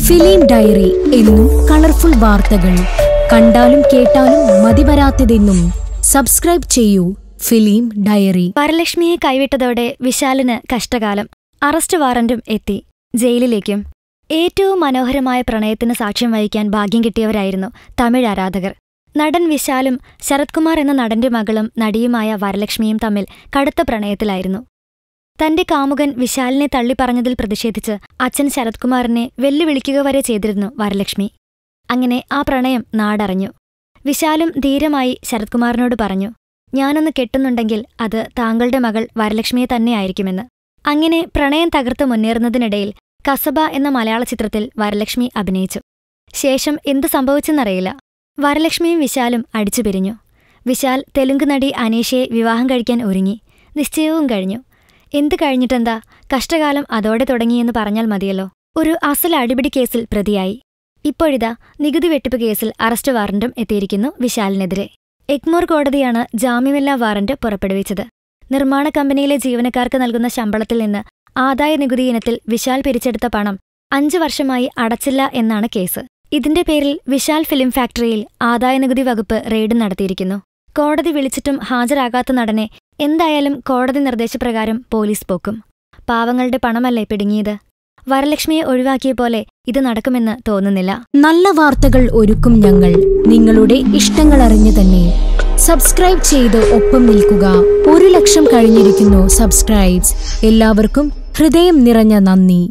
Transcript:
film diary എന്നും colourful വാർത്തകൾ കണ്ടാലും കേട്ടാലും മതിവരാത്തതെന്നും സബ്സ്ക്രൈബ് ചെയ്യൂ ഫിലിം ഡയറി വരലക്ഷ്മിയെ കൈവിട്ടതോടെ വിശാലിന് കഷ്ടകാലം അറസ്റ്റ് വാറന്റും എത്തി ജയിലിലേക്കും ഏറ്റവും മനോഹരമായ പ്രണയത്തിന് സാക്ഷ്യം വഹിക്കാൻ ഭാഗ്യം കിട്ടിയവരായിരുന്നു തമിഴ് ആരാധകർ നടൻ വിശാലും ശരത് കുമാർ എന്ന നടന്റെ മകളും നടിയുമായ വരലക്ഷ്മിയും തമ്മിൽ കടുത്ത പ്രണയത്തിലായിരുന്നു തന്റെ കാമുകൻ വിശാലിനെ തള്ളിപ്പറഞ്ഞതിൽ പ്രതിഷേധിച്ച് അച്ഛൻ ശരത് കുമാറിനെ വെല്ലുവിളിക്കുക വരെ ചെയ്തിരുന്നു വരലക്ഷ്മി അങ്ങനെ ആ പ്രണയം നാടറിഞ്ഞു വിശാലും ധീരമായി ശരത് കുമാറിനോട് പറഞ്ഞു ഞാനൊന്ന് കെട്ടുന്നുണ്ടെങ്കിൽ അത് താങ്കളുടെ മകൾ വരലക്ഷ്മിയെ തന്നെയായിരിക്കുമെന്ന് അങ്ങനെ പ്രണയം തകർത്ത് മുന്നേറുന്നതിനിടയിൽ കസബ എന്ന മലയാള ചിത്രത്തിൽ വരലക്ഷ്മി അഭിനയിച്ചു ശേഷം എന്തു സംഭവിച്ചെന്നറിയില്ല വരലക്ഷ്മിയും വിശാലും അടിച്ചു പിരിഞ്ഞു വിശാൽ തെലുങ്ക് നടി അനീഷയെ വിവാഹം കഴിക്കാൻ ഒരുങ്ങി നിശ്ചയവും കഴിഞ്ഞു എന്ത് കഴിഞ്ഞിട്ടെന്താ കഷ്ടകാലം അതോടെ തുടങ്ങിയെന്ന് പറഞ്ഞാൽ മതിയല്ലോ ഒരു അസൽ അടിപിടി കേസിൽ പ്രതിയായി ഇപ്പോഴിതാ നികുതി വെട്ടിപ്പ് കേസിൽ അറസ്റ്റ് വാറന്റും എത്തിയിരിക്കുന്നു വിശാലിനെതിരെ എഗ്മോർ കോടതിയാണ് ജാമ്യമില്ലാ വാറന്റ് പുറപ്പെടുവിച്ചത് നിർമ്മാണ കമ്പനിയിലെ ജീവനക്കാർക്ക് നൽകുന്ന ശമ്പളത്തിൽ നിന്ന് ആദായ നികുതി ഇനത്തിൽ വിശാൽ പിരിച്ചെടുത്ത പണം അഞ്ചു വർഷമായി അടച്ചില്ല എന്നാണ് കേസ് ഇതിന്റെ പേരിൽ വിശാൽ ഫിലിം ഫാക്ടറിയിൽ ആദായനികുതി വകുപ്പ് റെയ്ഡ് നടത്തിയിരിക്കുന്നു കോടതി വിളിച്ചിട്ടും ഹാജരാകാത്ത നടനെ എന്തായാലും കോടതി നിർദ്ദേശപ്രകാരം പോലീസ് പോക്കും പാവങ്ങളുടെ പണമല്ലേ പിടുങ്ങിയത് വരലക്ഷ്മിയെ ഒഴിവാക്കിയ പോലെ ഇത് നടക്കുമെന്ന് തോന്നുന്നില്ല നല്ല വാർത്തകൾ ഒരുക്കും ഞങ്ങൾ നിങ്ങളുടെ ഇഷ്ടങ്ങൾ അറിഞ്ഞു തന്നെ സബ്സ്ക്രൈബ് ചെയ്ത് ഒപ്പം നിൽക്കുക ഒരു ലക്ഷം കഴിഞ്ഞിരിക്കുന്നു സബ്സ്ക്രൈബ്സ് എല്ലാവർക്കും ഹൃദയം നിറഞ്ഞ നന്ദി